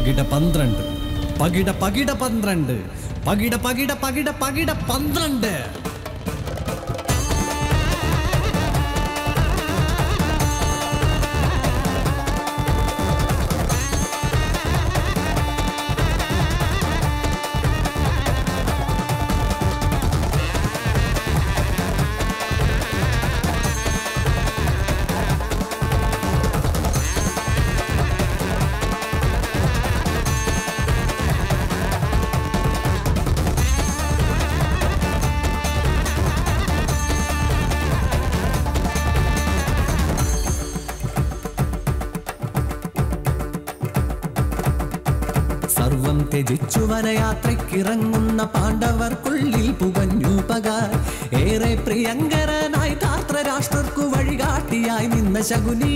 പകിട പന്ത്രണ്ട് പകിട പകിട പന്ത്രണ്ട് പകിട പകിട പകിട പകിട പന്ത്രണ്ട് സർവം ത്യജിച്ചു വനയാത്രയ്ക്കിറങ്ങുന്ന പാണ്ഡവർക്കുള്ളിൽ പുകഞ്ഞു പക ഏറെ പ്രിയങ്കരനായി ധാർത്തരാഷ്ട്രർക്കു വഴികാട്ടിയായി നിന്ന ശകുനി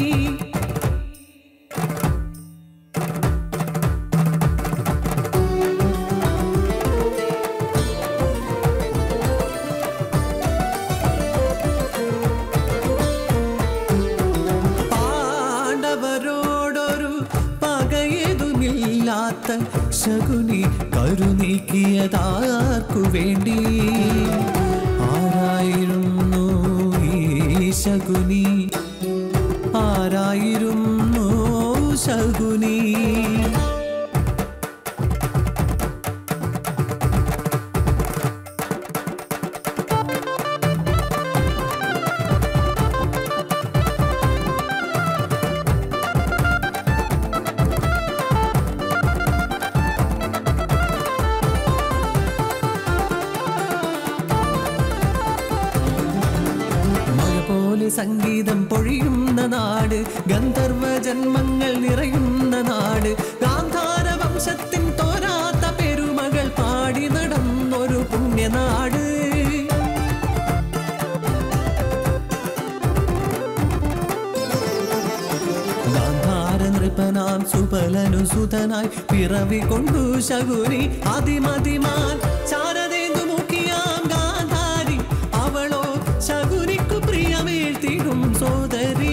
പാണ്ഡവരോടൊരു പകയതുമില്ലാത്ത ശകുനി കരുനീക്കിയതാർക്കു വേണ്ടി ആരായിരുന്നു ഈ ശകുനി ആരായിരുന്നു ശകുനി മഴ പോലെ സംഗീതം പൊഴിയുന്ന നാട് ഗന്ധർവ ജന്മങ്ങൾ നിറയുന്ന നാട് ഗാന്ധാര വംശത്തിൻ തോരാത്ത പെരുമകൾ പാടി നടന്നൊരു പുണ്യനാട് ഗാന്ധാര നൃപനാം സുബലനു സുതനായി പിറവി കൊണ്ടു ശകുനി അതിമതിമാൻ ചാരതേന്തു മുഖിയാം ഗാന്ധാരി അവളോ ശകുനിക്കു പ്രിയമേഴ്ത്തിടും സോദരി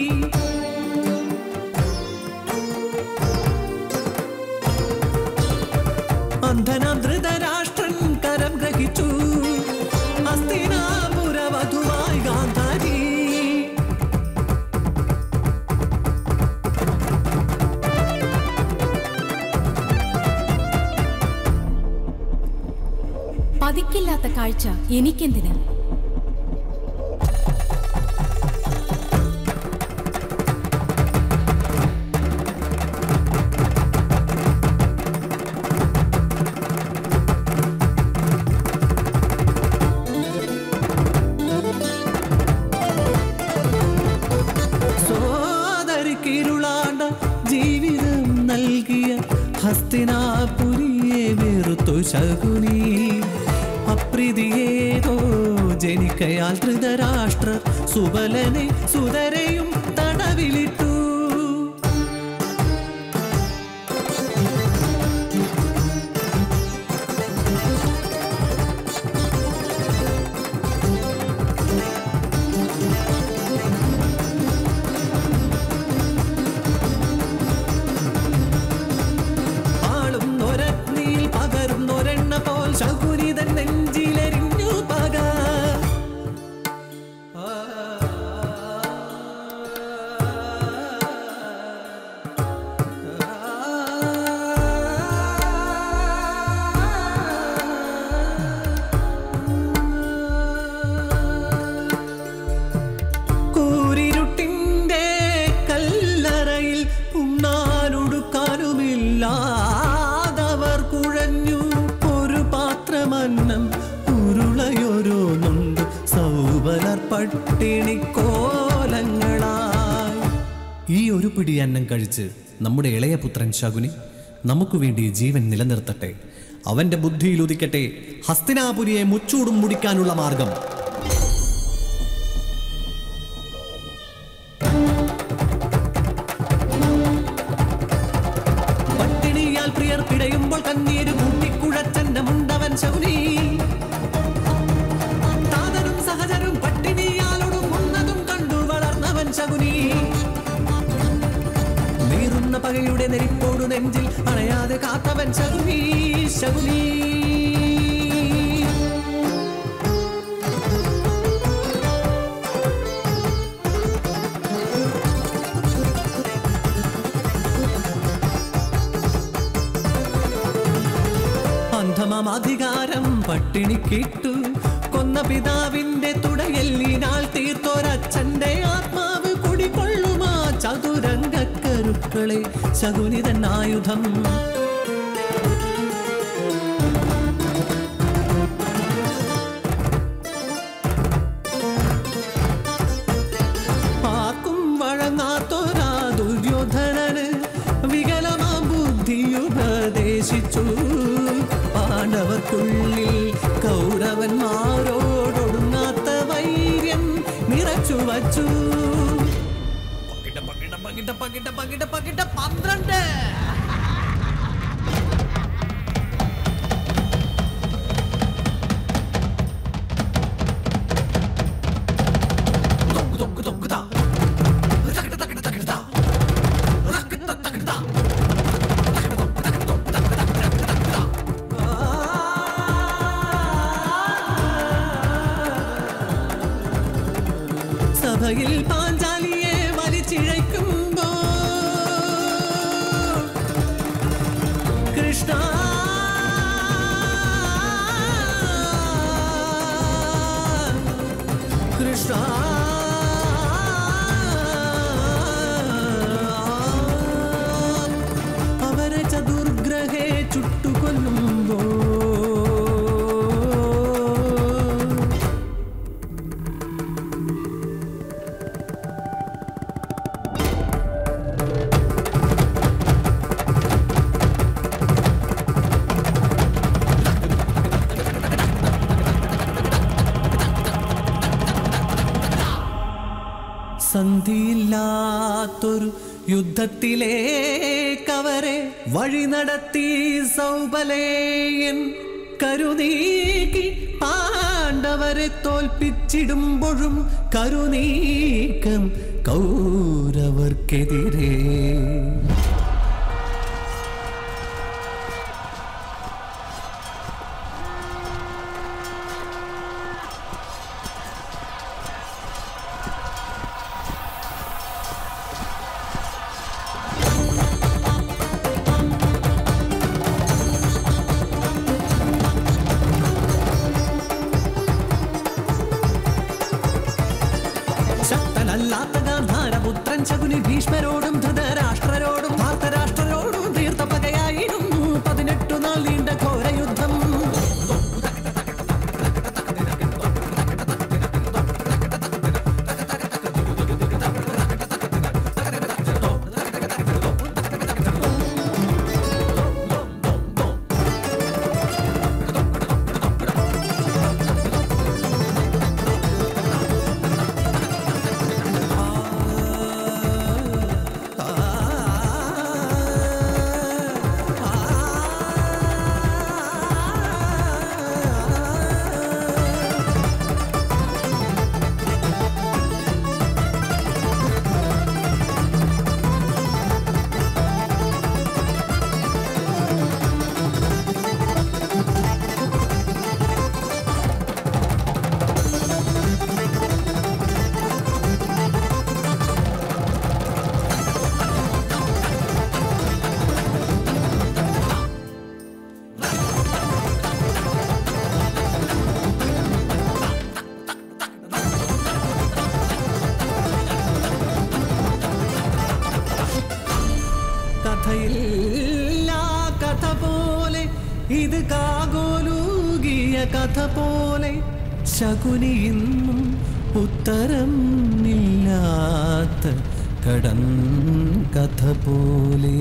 അന്ധനാം ധൃതരാഷ്ട്രൻ കരം ഗ്രഹിച്ചു അസ്തിനാപുരവധുവായി ഗാന്ധാരി പതിക്കില്ലാത്ത കാഴ്ച എനിക്കെന്തിന് സോദരിക്കിരുളാണ്ട ജീവിതം നൽകിയ ഹസ്തിനാപുരിയെ വെറുത്തു ശകുനി അപ്രീതിയേതോ ജനിക്കയാൽ ധൃതരാഷ്ട്ര സുബലനെ സുതരയും തടവിലിട്ടു ആളും നൊരഗ്നിയിൽ പകരും നൊരെണ്ണ പോൽ ശകുനിതൻ നെഞ്ചിലെരിഞ്ഞു പക കൂരിരുട്ടിന്റെ കല്ലറയിൽ ഉണ്ണാനൊടുക്കാനുമില്ലാതവർ കുഴഞ്ഞു ഒരു പാത്രമന്നം ഉരുളയൊരോന്നുണ്ട് സൗബലർ പട്ടിണി കോലങ്ങളായി ഈ ഒരു പിടി അന്നം കഴിച്ച് നമ്മുടെ ഇളയ പുത്രൻ ശകുനി നമുക്ക് വേണ്ടി ജീവൻ നിലനിർത്തട്ടെ അവന്റെ ബുദ്ധിയിൽ ഉദിക്കട്ടെ ഹസ്തിനാപുരിയെ മുച്ചൂടും മുടിക്കാനുള്ള മാർഗം പട്ടിണിയാൽ പ്രിയർ പിടയുമ്പോൾ കണ്ണീര് കൂട്ടിക്കുഴച്ചന്റെ മുണ്ടവൻ ശൗനി താതനും സഹജരും പട്ടിണിയാലൊടും ഉന്നതും കണ്ടു വളർന്നവൻ ശകുനി നീറുന്ന പകയുടെ നെരിപ്പോടു നെഞ്ചിൽ അണയാതെ കാത്തവൻ ശകുനി ശകുനി അന്ധമാം അധികാരം പട്ടിണിക്കിട്ടു കൊന്ന പിതാവിന്റെ തുടയെല്ലിനാൽ തീർത്തോരച്ഛന്റെ ആത്മാവ് കുടികൊള്ളുമാ ചതുരംഗക്കരുക്കളെ ശകുനിതൻ ആയുധം ആർക്കും വഴങ്ങാത്തൊരാ ദുര്യോധനന് വികലമാം ബുദ്ധിയുപദേശിച്ചു പാണ്ഡവർക്കുള്ളിൽ കൗരവന്മാരോടൊടുങ്ങാത്ത വൈര്യം നിറച്ചു വച്ചു പകിട പകിട പകിട പകിട പകിട പകിട പന്ത്രണ്ട് തൊങ്ക് തൊങ്ക് തൊങ്ക് താ. തകിട തകിട തകിട താ. റക്കിട തകിട താ. സഭയിൽ പാഞ്ചാലിയെ വലിച്ചിഴയ്ക്കുമ്പോ കൃഷ്ണ കൃഷ്ണ അവരെ ചതുർഗ്രഹേ ചുട്ടുകൊല്ലുമ്പോ സന്ധിയില്ലാത്തൊരു യുദ്ധത്തിലേക്കവരെ വഴി നടത്തി സൗബലേയൻ കരുനീക്കി പാണ്ഡവരെ തോൽപ്പിച്ചിടുമ്പോഴും കരുനീക്കം കൗരവർക്കെതിരെ ശക്തനല്ലാത്ത ഗാന്ധാരപുത്രൻ ശകുനി ഭീഷ്മരോടും ധൃതരാഷ്ട്രരോടും ധാർത്തരാഷ്ട്രരോടും തീർത്ത പകയായിരുന്നു പതിനെട്ടു നാൾ നീണ്ട ഘോരയുദ്ധം കഥയില്ല കഥ പോലെ ഇത് കാകോലൂകിയ കഥ പോലെ ശകുനി ഇന്നും ഉത്തരം ഇല്ലാത്ത കടൻ കഥ പോലെ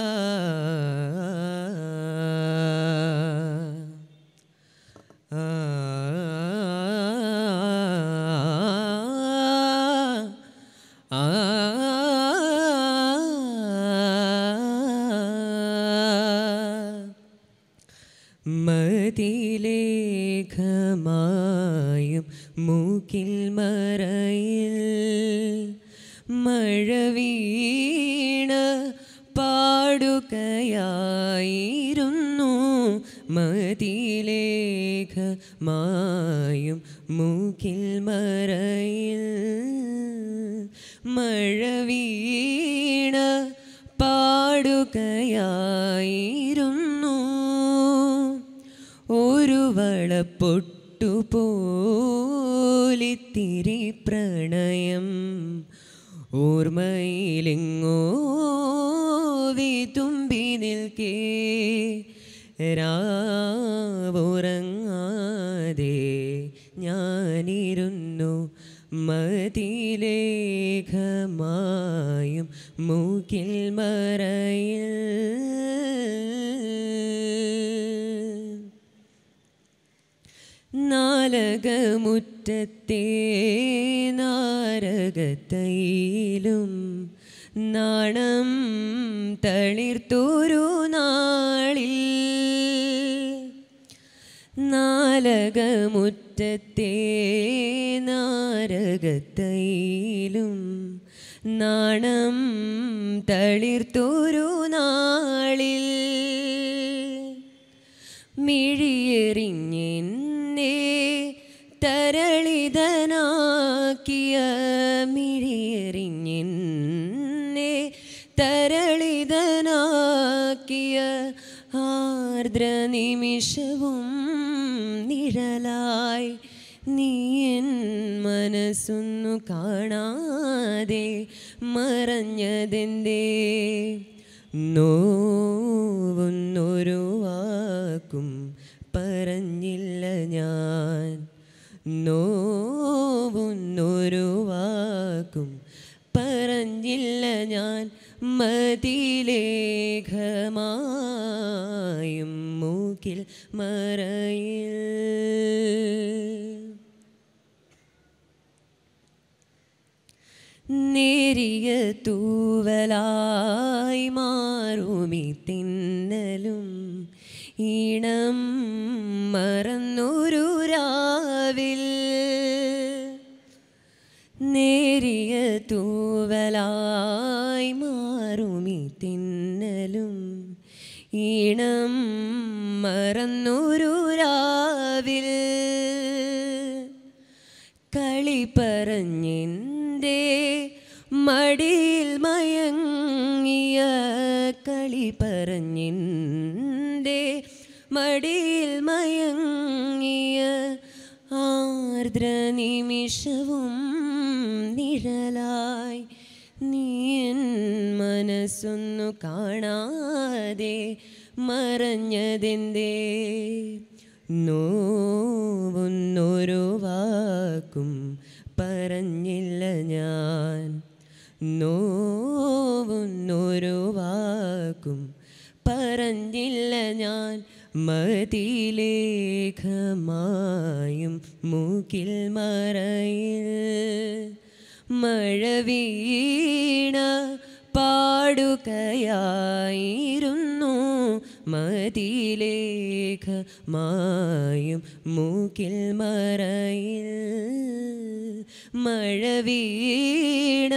ആ മേഘമായും മൂക്കിൽ മറയിൽ മഴ വീണ പാടുകയായിരുന്നു മതിലേഖമായും മൂക്കിൽ മറയിൽ മഴ വീണ പാടുകയായിരുന്നു ഒരു വളപ്പൊട്ടു പോലിത്തിരി പ്രണയം ഓർമ്മയിലെങ്ങോ വിതുമ്പി നിൽക്കേ രാവുറങ്ങാതെ ഞാനിരുന്നു മതിലേഖമായും മൂക്കിൽ മറയിൽ നാലകമുറ്റത്തെ നാരകത്തയിലും നാണം തളിർത്തൊരു നാളിൽ നാലകമുറ്റത്തെ നാരകത്തയിലും നാണം തളിർത്തൊരു നാളിൽ മിഴിയെറിഞ്ഞെന്നെ തരളിതനാക്കിയ മിഴിയെറിഞ്ഞെന്നെ തരളിതനാക്കിയ ആർദ്ര നിമിഷവും നിഴലായി നീ എൻ മനസ്സൊന്നു കാണാതെ മറഞ്ഞതെന്തേ നോവുന്നൊരു വാക്കും പറഞ്ഞില്ല ഞാൻ നോവുന്നൊരു വാക്കും പറഞ്ഞില്ല ഞാൻ മതിലേഖമായും മൂക്കിൽ മറയിൽ നേരിയ തൂവലായി മാറുമി തിന്നലും ഈണം മറന്നൊരു രാവിൽ നേരിയ തൂവലായി മാറുമി തിന്നലും ഈണം മറന്നൊരു രാവിൽ കളി പറഞ്ഞെന്തേ മടിയിൽ മയങ്ങിയ കളി പറഞ്ഞെന്തേ മടിയിൽ മയങ്ങിയ ആർദ്ര നിമിഷവും നിഴലായി നീ എൻ മനസ്സൊന്നു കാണാതെ മറഞ്ഞതെന്തേ നോവുന്നൊരു വാക്കും പറഞ്ഞില്ല ഞാൻ നോവുന്നൊരു വാക്കും പറഞ്ഞില്ല ഞാൻ മതിലേഖമായും മൂക്കിൽ മറയിൽ മഴ വീണ പാടുകയായിരുന്നു മതിലേഖമായും മൂക്കിൽ മറയിൽ മഴ വീണ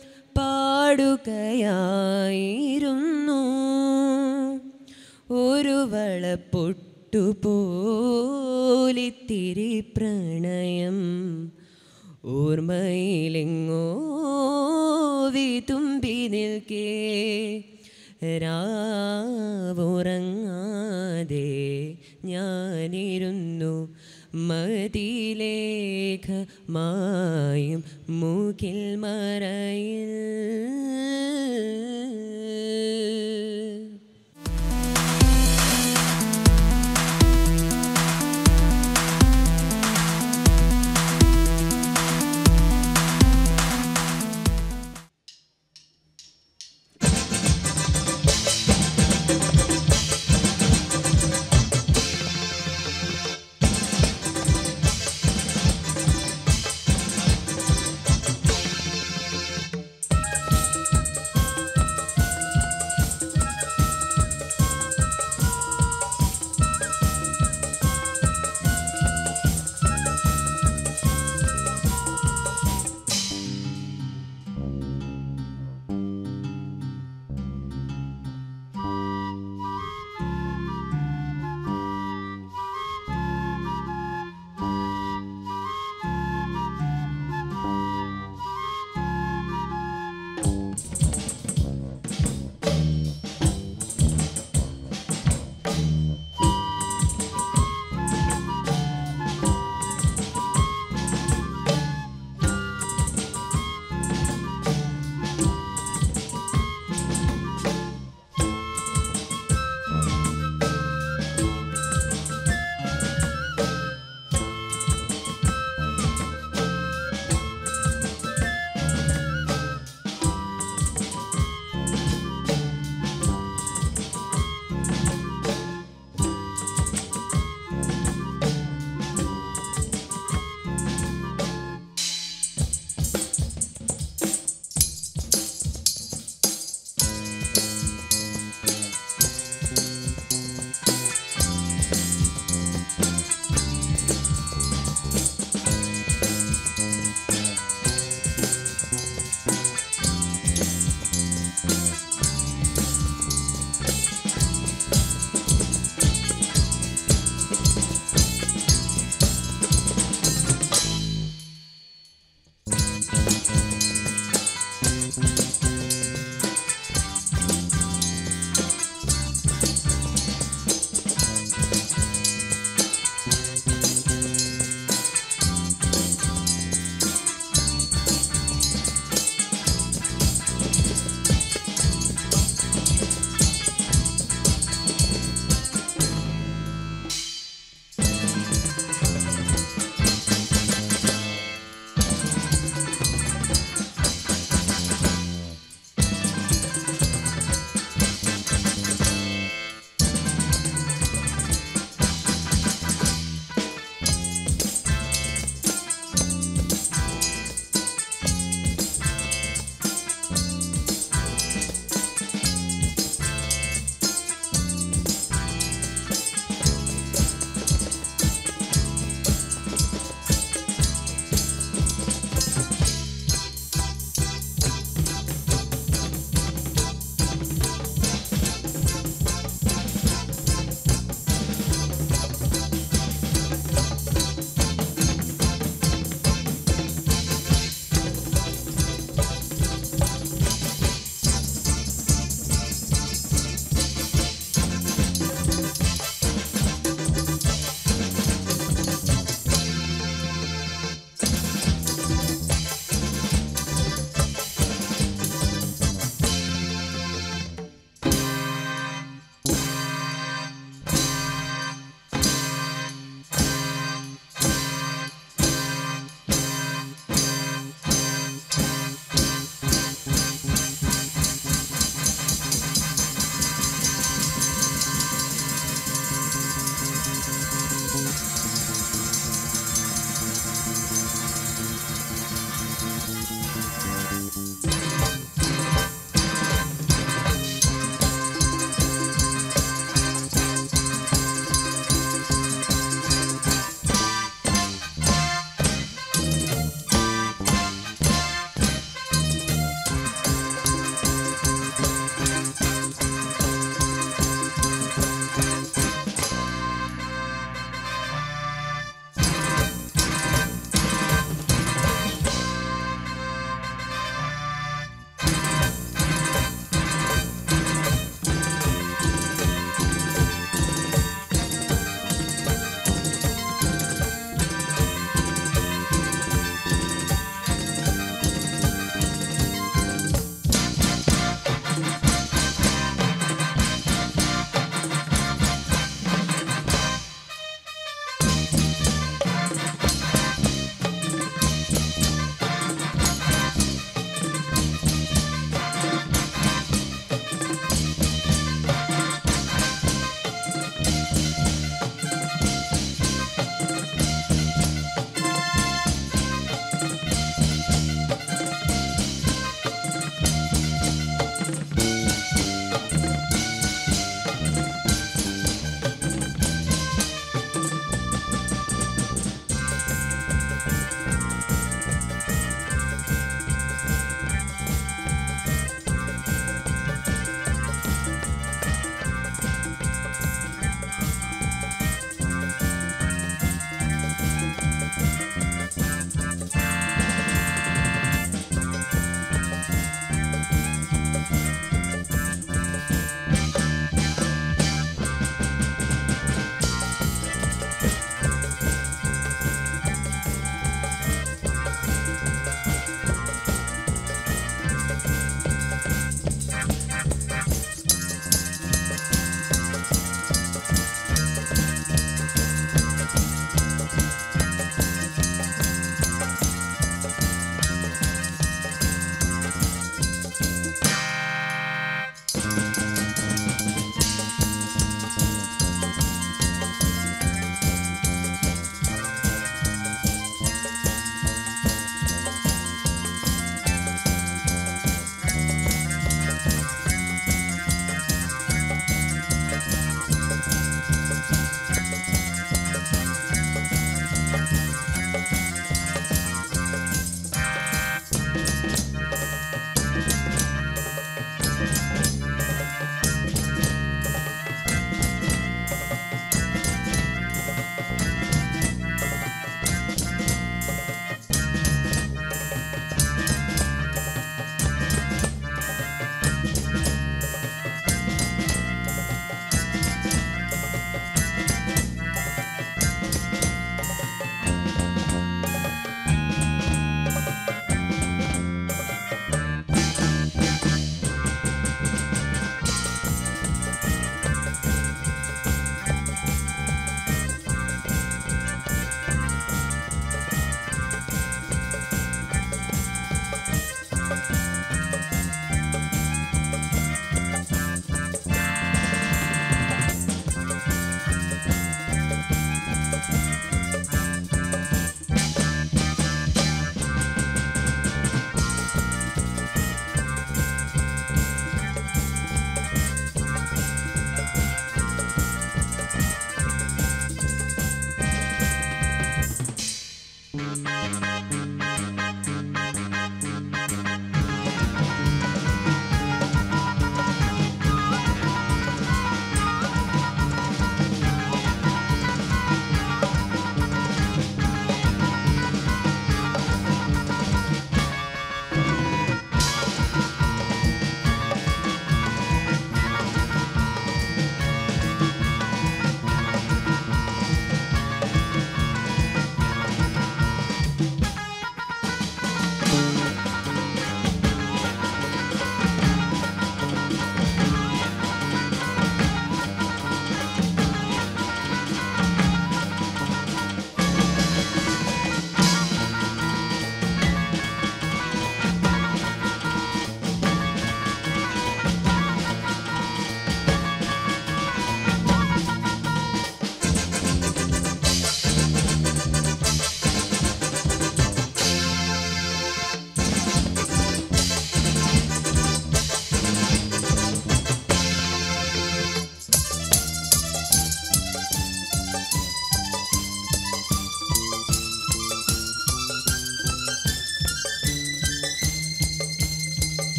പാടുകയായിരുന്നു ഒരു വളപ്പൊട്ടു പോലിത്തിരി പ്രണയം ഓർമ്മയിലെങ്ങോ വിതുമ്പി നിൽക്കേ രാവുറങ്ങാതെ ഞാനിരുന്നു മതിലേഖമായും മൂക്കിൽ മറയിൽ